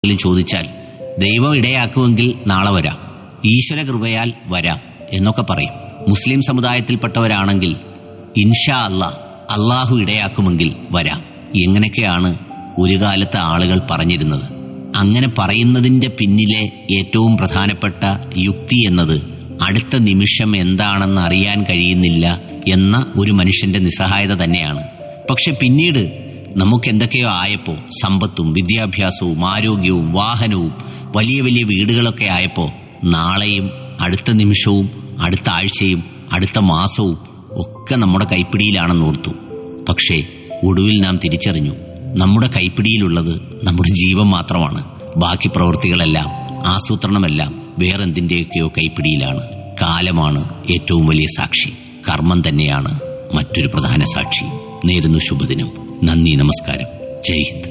ആരെങ്കിലും ചോദിച്ചാൽ ദൈവം ഇടയാക്കുമെങ്കിൽ നാളെ വരാം ഈശ്വര കൃപയാൽ വരാം എന്നൊക്കെ പറയും മുസ്ലിം സമുദായത്തിൽപ്പെട്ടവരാണെങ്കിൽ ഇൻഷാ അല്ലാ അള്ളാഹു ഇടയാക്കുമെങ്കിൽ വരാം എങ്ങനെയൊക്കെയാണ് ഒരു കാലത്ത് ആളുകൾ പറഞ്ഞിരുന്നത് അങ്ങനെ പറയുന്നതിന്റെ പിന്നിലെ ഏറ്റവും പ്രധാനപ്പെട്ട യുക്തി എന്നത് അടുത്ത നിമിഷം എന്താണെന്ന് അറിയാൻ കഴിയുന്നില്ല എന്ന ഒരു മനുഷ്യന്റെ നിസ്സഹായത തന്നെയാണ് പക്ഷെ പിന്നീട് നമുക്ക് എന്തൊക്കെയോ ആയപ്പോ സമ്പത്തും വിദ്യാഭ്യാസവും ആരോഗ്യവും വാഹനവും വലിയ വലിയ വീടുകളൊക്കെ ആയപ്പോ നാളെയും അടുത്ത നിമിഷവും അടുത്ത ആഴ്ചയും അടുത്ത മാസവും ഒക്കെ നമ്മുടെ കൈപ്പിടിയിലാണെന്ന് ഓർത്തു പക്ഷേ ഒടുവിൽ നാം തിരിച്ചറിഞ്ഞു നമ്മുടെ കൈപ്പിടിയിലുള്ളത് നമ്മുടെ ജീവൻ മാത്രമാണ് ബാക്കി പ്രവൃത്തികളെല്ലാം ആസൂത്രണമെല്ലാം വേറെന്തിന്റെയൊക്കെയോ കൈപ്പിടിയിലാണ് കാലമാണ് ഏറ്റവും വലിയ സാക്ഷി കർമ്മം തന്നെയാണ് മറ്റൊരു പ്രധാന സാക്ഷി നേരുന്നു ശുഭദിനം നന്ദി നമസ്കാരം ജയ് ഹിന്ദ്